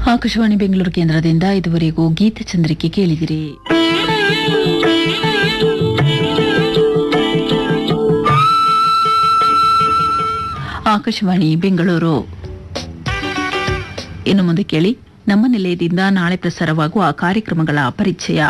ಆಕಾಶವಾಣಿ ಬೆಂಗಳೂರು ಕೇಂದ್ರದಿಂದ ಇದುವರೆಗೂ ಗೀತಚಂದ್ರಿಕೆ ಕೇಳಿದಿರಿ ಆಕಾಶವಾಣಿ ಬೆಂಗಳೂರು ಇನ್ನು ಮುಂದೆ ಕೇಳಿ ನಮ್ಮ ನಿಲಯದಿಂದ ನಾಳೆ ಪ್ರಸಾರವಾಗುವ ಕಾರ್ಯಕ್ರಮಗಳ ಪರಿಚಯ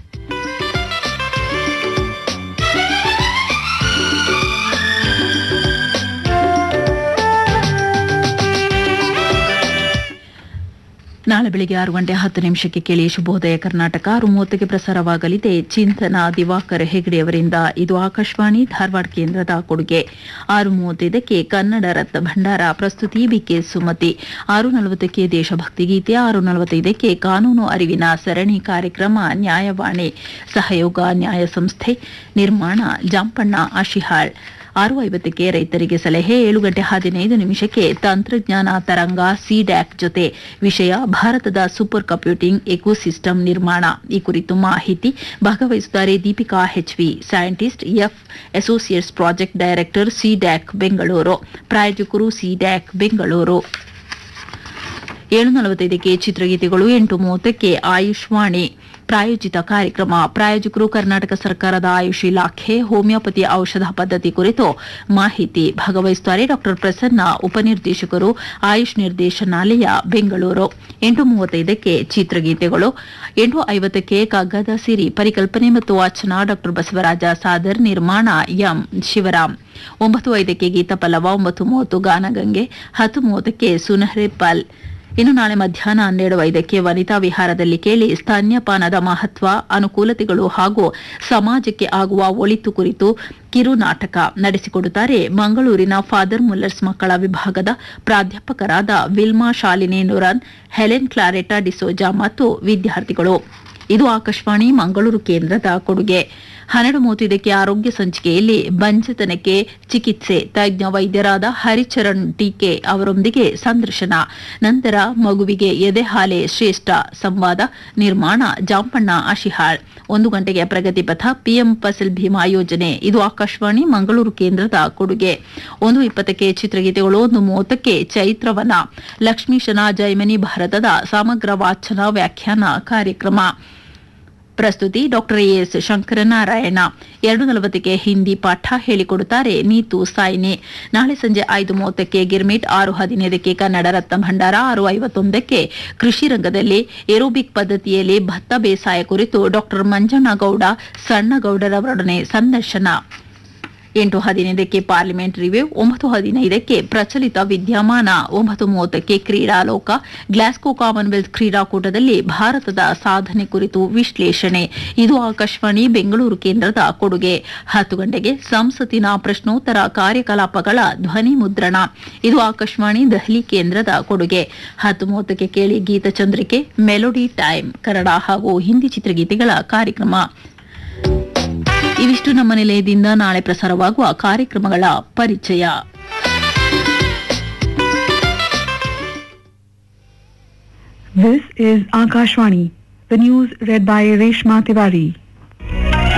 ನಾಳೆ ಬೆಳಿಗ್ಗೆ ಆರು ಗಂಟೆ ಹತ್ತು ನಿಮಿಷಕ್ಕೆ ಕೇಳಿ ಶುಭೋದಯ ಕರ್ನಾಟಕ ಆರು ಮೂವತ್ತಕ್ಕೆ ಪ್ರಸಾರವಾಗಲಿದೆ ಚಿಂತನ ದಿವಾಕರ್ ಹೆಗಡೆಯವರಿಂದ ಇದು ಆಕಾಶವಾಣಿ ಧಾರವಾಡ ಕೇಂದ್ರದ ಕೊಡುಗೆ ಆರು ಮೂವತ್ತೈದಕ್ಕೆ ಕನ್ನಡ ರತ್ನ ಭಂಡಾರ ಪ್ರಸ್ತುತಿ ಬಿಕೆ ಸುಮತಿ ಆರು ನಲವತ್ತಕ್ಕೆ ದೇಶಭಕ್ತಿ ಗೀತೆ ಆರು ನಲವತ್ತೈದಕ್ಕೆ ಕಾನೂನು ಅರಿವಿನ ಸರಣಿ ಕಾರ್ಯಕ್ರಮ ನ್ಯಾಯವಾಣಿ ಸಹಯೋಗ ನ್ಯಾಯ ಸಂಸ್ಥೆ ನಿರ್ಮಾಣ ಜಾಂಪಣ್ಣ ಆಶಿಹಾಳ್ ಆರು ಐವತ್ತಕ್ಕೆ ರೈತರಿಗೆ ಸಲಹೆ ಏಳು ಗಂಟೆ ಹದಿನೈದು ನಿಮಿಷಕ್ಕೆ ತಂತ್ರಜ್ಞಾನ ತರಂಗ ಸಿಡ್ಯಾಕ್ ಜೊತೆ ವಿಷಯ ಭಾರತದ ಸೂಪರ್ ಕಂಪ್ಯೂಟಿಂಗ್ ಎಕೋಸಿಸ್ಟಮ್ ನಿರ್ಮಾಣ ಈ ಕುರಿತು ಮಾಹಿತಿ ಭಾಗವಹಿಸುತ್ತಾರೆ Deepika HV scientist F associates project director CDAC Bengaluru ಪ್ರಾಯೋಜಕರು ಸಿಡ್ಯಾಕ್ ಬೆಂಗಳೂರು ಏಳು ನಲವತ್ತೈದಕ್ಕೆ ಚಿತ್ರಗೀತೆಗಳು ಎಂಟು ಮೂವತ್ತಕ್ಕೆ ಆಯುಷ್ವಾಣಿ ಪ್ರಾಯೋಜಿತ ಕಾರ್ಯಕ್ರಮ ಪ್ರಾಯೋಜಕರು ಕರ್ನಾಟಕ ಸರ್ಕಾರದ ಆಯುಷ್ ಇಲಾಖೆ ಹೋಮಿಯೋಪತಿ ಔಷಧ ಪದ್ಧತಿ ಕುರಿತು ಮಾಹಿತಿ ಭಾಗವಹಿಸುತ್ತಾರೆ ಡಾಕ್ಟರ್ ಪ್ರಸನ್ನ ಉಪನಿರ್ದೇಶಕರು ಆಯುಷ್ ನಿರ್ದೇಶನಾಲಯ ಬೆಂಗಳೂರು ಎಂಟು ಮೂವತ್ತೈದಕ್ಕೆ ಚಿತ್ರಗೀತೆಗಳು ಎಂಟು ಐವತ್ತಕ್ಕೆ ಕಗ್ಗದ ಸಿರಿ ಪರಿಕಲ್ಪನೆ ಮತ್ತು ವಾಚನ ಡಾಕ್ಟರ್ ಬಸವರಾಜ ಸಾದರ್ ನಿರ್ಮಾಣ ಎಂ ಶಿವರಾಮ್ ಒಂಬತ್ತು ಐದಕ್ಕೆ ಗೀತ ಪಲ್ಲವ ಒಂಬತ್ತು ಮೂವತ್ತು ಗಾನಗಂಗೆ ಹತ್ತು ಮೂವತ್ತಕ್ಕೆ ಸುನಹರೆ ಪಲ್ ಇನ್ನು ನಾಳೆ ಮಧ್ಯಾಹ್ನ ಹನ್ನೆರಡು ಐದಕ್ಕೆ ವನಿತಾ ವಿಹಾರದಲ್ಲಿ ಕೇಳಿ ಸ್ತನ್ಯಪಾನದ ಮಹತ್ವ ಅನುಕೂಲತೆಗಳು ಹಾಗೂ ಸಮಾಜಕ್ಕೆ ಆಗುವ ಒಳಿತು ಕುರಿತು ಕಿರು ನಾಟಕ ನಡೆಸಿಕೊಡುತ್ತಾರೆ ಮಂಗಳೂರಿನ ಫಾದರ್ ಮುಲ್ಲರ್ಸ್ ಮಕ್ಕಳ ವಿಭಾಗದ ಪ್ರಾಧ್ಯಾಪಕರಾದ ವಿಲ್ಮಾ ಶಾಲಿನಿ ನುರನ್ ಹೆಲೆನ್ ಕ್ಲಾರೆಟಾ ಡಿಸೋಜಾ ಮತ್ತು ವಿದ್ಯಾರ್ಥಿಗಳು ಇದು ಆಕಾಶವಾಣಿ ಮಂಗಳೂರು ಕೇಂದ್ರದ ಕೊಡುಗೆ ಹನ್ನೆರಡು ಮೂವತ್ತೈದಕ್ಕೆ ಆರೋಗ್ಯ ಸಂಚಿಕೆಯಲ್ಲಿ ಬಂಜತನಕ್ಕೆ ಚಿಕಿತ್ಸೆ ತಜ್ಞ ವೈದ್ಯರಾದ ಹರಿಚರಣ್ ಟೀಕೆ ಅವರೊಂದಿಗೆ ಸಂದರ್ಶನ ನಂತರ ಮಗುವಿಗೆ ಎದೆ ಹಾಲೆ ಶ್ರೇಷ್ಠ ಸಂವಾದ ನಿರ್ಮಾಣ ಜಾಂಪಣ್ಣ ಆಶಿಹಾಳ್ ಒಂದು ಗಂಟೆಗೆ ಪ್ರಗತಿ ಪಥ ಪಿಎಂ ಫಸಲ್ ಭೀಮಾ ಯೋಜನೆ ಇದು ಆಕಾಶವಾಣಿ ಮಂಗಳೂರು ಕೇಂದ್ರದ ಕೊಡುಗೆ ಒಂದು ಇಪ್ಪತ್ತಕ್ಕೆ ಚಿತ್ರಗೀತೆಗಳು ಒಂದು ಮೂವತ್ತಕ್ಕೆ ಚೈತ್ರವನ ಲಕ್ಷ್ಮೀಶನ ಜೈಮನಿ ಭಾರತದ ಸಮಗ್ರ ವಾಚನ ವ್ಯಾಖ್ಯಾನ ಕಾರ್ಯಕ್ರಮ ಪ್ರಸ್ತುತಿ ಡಾಕ್ಟರ್ ಎಸ್ ಶಂಕರನಾರಾಯಣ ಎರಡು ನಲವತ್ತಕ್ಕೆ ಹಿಂದಿ ಪಾಠ ಹೇಳಿಕೊಡುತ್ತಾರೆ ನೀತು ಸಾಯ್ನೆ ನಾಳೆ ಸಂಜೆ ಐದು ಮೂವತ್ತಕ್ಕೆ ಗಿರ್ಮಿಟ್ ಆರು ಹದಿನೈದಕ್ಕೆ ಕನ್ನಡ ರತ್ನ ಭಂಡಾರ ಆರು ಐವತ್ತೊಂದಕ್ಕೆ ಕೃಷಿ ರಂಗದಲ್ಲಿ ಏರೋಬಿಕ್ ಪದ್ಧತಿಯಲ್ಲಿ ಭತ್ತ ಬೇಸಾಯ ಕುರಿತು ಡಾಕ್ಟರ್ ಮಂಜಣ್ಣಗೌಡ ಸಣ್ಣಗೌಡರವರೊಡನೆ ಸಂದರ್ಶನ ಎಂಟು ಹದಿನೈದಕ್ಕೆ ಪಾರ್ಲಿಮೆಂಟ್ ರಿವ್ಯೂ ಒಂಬತ್ತು ಹದಿನೈದಕ್ಕೆ ಪ್ರಚಲಿತ ವಿದ್ಯಮಾನ ಒಂಬತ್ತು ಮೂವತ್ತಕ್ಕೆ ಕ್ರೀಡಾಲೋಕ ಗ್ಲಾಸ್ಗೋ ಕಾಮನ್ವೆಲ್ತ್ ಕ್ರೀಡಾಕೂಟದಲ್ಲಿ ಭಾರತದ ಸಾಧನೆ ಕುರಿತು ವಿಶ್ಲೇಷಣೆ ಇದು ಆಕಾಶವಾಣಿ ಬೆಂಗಳೂರು ಕೇಂದ್ರದ ಕೊಡುಗೆ ಹತ್ತು ಗಂಟೆಗೆ ಸಂಸತ್ತಿನ ಪ್ರಶ್ನೋತ್ತರ ಕಾರ್ಯಕಲಾಪಗಳ ಧ್ವನಿ ಮುದ್ರಣ ಇದು ಆಕಾಶವಾಣಿ ದೆಹಲಿ ಕೇಂದ್ರದ ಕೊಡುಗೆ ಹತ್ತು ಮೂವತ್ತಕ್ಕೆ ಕೇಳಿ ಗೀತಚಂದ್ರಿಕೆ ಮೆಲೋಡಿ ಟೈಮ್ ಕನ್ನಡ ಹಾಗೂ ಹಿಂದಿ ಚಿತ್ರಗೀತೆಗಳ ಕಾರ್ಯಕ್ರಮ ಇವಿಷ್ಟು ನಮ್ಮ ನಿಲಯದಿಂದ ನಾಳೆ ಪ್ರಸಾರವಾಗುವ ಕಾರ್ಯಕ್ರಮಗಳ ಪರಿಚಯ This is Akashvani. The news read by Reshma Tiwari.